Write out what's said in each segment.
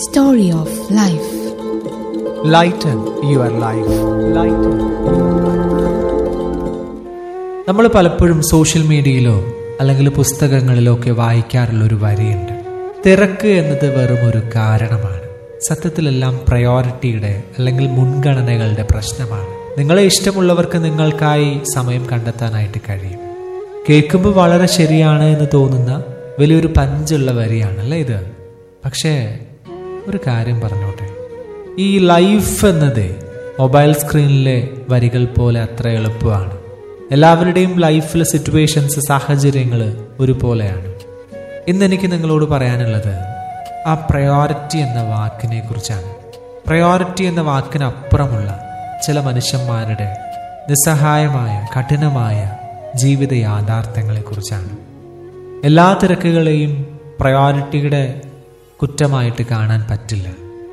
Story of Life. Lighten your life lighten നമ്മൾ പലപ്പോഴും social മീഡിയയിലോ അല്ലെങ്കിൽ പുസ്തകങ്ങളിലോ ഒക്കെ വായിക്കാറുള്ള ഒരു വരിയുണ്ട് തിരക്ക് എന്നത് വെറും ഒരു കാരണമാണ് സത്യത്തിലെല്ലാം പ്രയോറിറ്റിയുടെ അല്ലെങ്കിൽ മുൻഗണനകളുടെ പ്രശ്നമാണ് നിങ്ങളെ ഇഷ്ടമുള്ളവർക്ക് നിങ്ങൾക്കായി സമയം കണ്ടെത്താനായിട്ട് കഴിയും കേൾക്കുമ്പോൾ വളരെ ശരിയാണ് എന്ന് തോന്നുന്ന വലിയൊരു പഞ്ചുള്ള വരിയാണല്ലേ ഇത് പക്ഷേ ഒരു കാര്യം പറഞ്ഞോട്ടെ ഈ ലൈഫ് എന്നത് മൊബൈൽ സ്ക്രീനിലെ വരികൾ പോലെ അത്ര എളുപ്പമാണ് എല്ലാവരുടെയും ലൈഫിലെ സിറ്റുവേഷൻസ് സാഹചര്യങ്ങൾ ഒരുപോലെയാണ് ഇന്ന് എനിക്ക് നിങ്ങളോട് പറയാനുള്ളത് ആ പ്രയോറിറ്റി എന്ന വാക്കിനെ കുറിച്ചാണ് പ്രയോറിറ്റി എന്ന വാക്കിനപ്പുറമുള്ള ചില മനുഷ്യന്മാരുടെ നിസ്സഹായമായ കഠിനമായ ജീവിത യാഥാർത്ഥ്യങ്ങളെക്കുറിച്ചാണ് എല്ലാ തിരക്കുകളെയും പ്രയോറിറ്റിയുടെ കുറ്റമായിട്ട് കാണാൻ പറ്റില്ല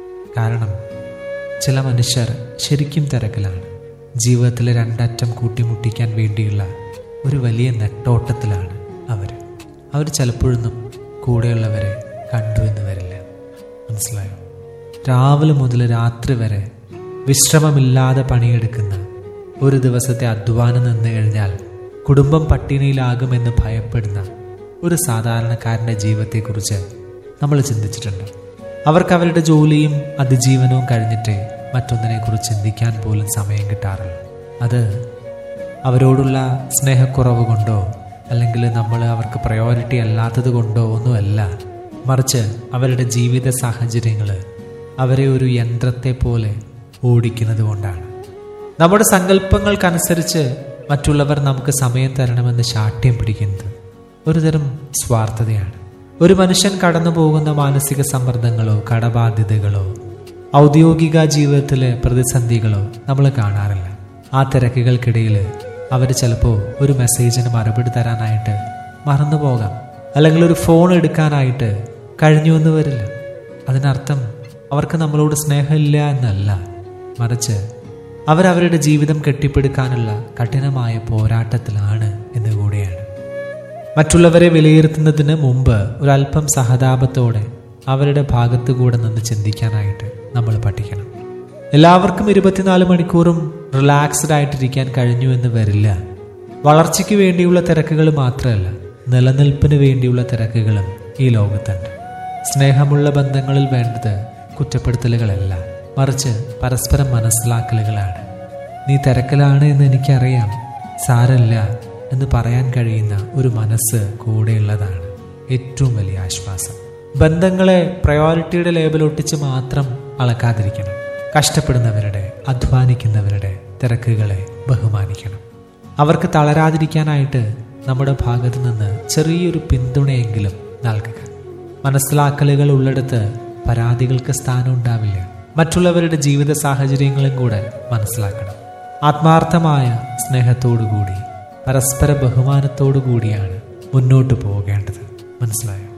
കാരണം ചില മനുഷ്യർ ശരിക്കും തിരക്കിലാണ് ജീവിതത്തിലെ രണ്ടറ്റം കൂട്ടിമുട്ടിക്കാൻ വേണ്ടിയുള്ള ഒരു വലിയ നെട്ടോട്ടത്തിലാണ് അവർ അവർ ചിലപ്പോഴൊന്നും കൂടെയുള്ളവരെ കണ്ടു എന്ന് വരില്ല മനസ്സിലായോ രാവിലെ മുതൽ രാത്രി വരെ വിശ്രമമില്ലാതെ പണിയെടുക്കുന്ന ഒരു ദിവസത്തെ അധ്വാനം നിന്ന് കഴിഞ്ഞാൽ കുടുംബം പട്ടിണിയിലാകുമെന്ന് ഭയപ്പെടുന്ന ഒരു സാധാരണക്കാരൻ്റെ ജീവിതത്തെക്കുറിച്ച് നമ്മൾ ചിന്തിച്ചിട്ടുണ്ട് അവർക്ക് അവരുടെ ജോലിയും അതിജീവനവും കഴിഞ്ഞിട്ട് മറ്റൊന്നിനെക്കുറിച്ച് ചിന്തിക്കാൻ പോലും സമയം കിട്ടാറില്ല അത് അവരോടുള്ള സ്നേഹക്കുറവ് കൊണ്ടോ അല്ലെങ്കിൽ നമ്മൾ അവർക്ക് പ്രയോറിറ്റി അല്ലാത്തത് കൊണ്ടോ ഒന്നുമല്ല മറിച്ച് അവരുടെ ജീവിത സാഹചര്യങ്ങൾ അവരെ ഒരു യന്ത്രത്തെ പോലെ ഓടിക്കുന്നത് കൊണ്ടാണ് നമ്മുടെ സങ്കല്പങ്ങൾക്കനുസരിച്ച് മറ്റുള്ളവർ നമുക്ക് സമയം തരണമെന്ന് ശാഠ്യം പിടിക്കുന്നത് ഒരുതരം സ്വാർത്ഥതയാണ് ഒരു മനുഷ്യൻ കടന്നു പോകുന്ന മാനസിക സമ്മർദ്ദങ്ങളോ കടബാധ്യതകളോ ഔദ്യോഗിക ജീവിതത്തിലെ പ്രതിസന്ധികളോ നമ്മൾ കാണാറില്ല ആ തിരക്കുകൾക്കിടയിൽ അവർ ചിലപ്പോൾ ഒരു മെസ്സേജിന് മറുപടി തരാനായിട്ട് മറന്നു പോകാം അല്ലെങ്കിൽ ഒരു ഫോൺ എടുക്കാനായിട്ട് കഴിഞ്ഞു എന്ന് വരില്ല അതിനർത്ഥം അവർക്ക് നമ്മളോട് സ്നേഹമില്ല എന്നല്ല മറിച്ച് അവരവരുടെ ജീവിതം കെട്ടിപ്പടുക്കാനുള്ള കഠിനമായ പോരാട്ടത്തിലാണ് എന്ന് കൂടിയാണ് മറ്റുള്ളവരെ വിലയിരുത്തുന്നതിന് മുമ്പ് ഒരല്പം സഹതാപത്തോടെ അവരുടെ ഭാഗത്തു കൂടെ നിന്ന് ചിന്തിക്കാനായിട്ട് നമ്മൾ പഠിക്കണം എല്ലാവർക്കും ഇരുപത്തിനാല് മണിക്കൂറും റിലാക്സ്ഡ് ആയിട്ടിരിക്കാൻ കഴിഞ്ഞു എന്ന് വരില്ല വളർച്ചയ്ക്ക് വേണ്ടിയുള്ള തിരക്കുകൾ മാത്രമല്ല നിലനിൽപ്പിന് വേണ്ടിയുള്ള തിരക്കുകളും ഈ ലോകത്തുണ്ട് സ്നേഹമുള്ള ബന്ധങ്ങളിൽ വേണ്ടത് കുറ്റപ്പെടുത്തലുകളല്ല മറിച്ച് പരസ്പരം മനസ്സിലാക്കലുകളാണ് നീ തിരക്കിലാണ് എന്ന് എനിക്കറിയാം സാരല്ല എന്ന് പറയാൻ കഴിയുന്ന ഒരു മനസ്സ് കൂടെയുള്ളതാണ് ഏറ്റവും വലിയ ആശ്വാസം ബന്ധങ്ങളെ പ്രയോറിറ്റിയുടെ ലേബൽ ഒട്ടിച്ച് മാത്രം അളക്കാതിരിക്കണം കഷ്ടപ്പെടുന്നവരുടെ അധ്വാനിക്കുന്നവരുടെ തിരക്കുകളെ ബഹുമാനിക്കണം അവർക്ക് തളരാതിരിക്കാനായിട്ട് നമ്മുടെ ഭാഗത്തു നിന്ന് ചെറിയൊരു പിന്തുണയെങ്കിലും നൽകുക മനസ്സിലാക്കലുകൾ ഉള്ളിടത്ത് പരാതികൾക്ക് സ്ഥാനം ഉണ്ടാവില്ല മറ്റുള്ളവരുടെ ജീവിത സാഹചര്യങ്ങളും കൂടെ മനസ്സിലാക്കണം ആത്മാർത്ഥമായ സ്നേഹത്തോടു കൂടി പരസ്പര ബഹുമാനത്തോടു കൂടിയാണ് മുന്നോട്ട് പോകേണ്ടത് മനസ്സിലായോ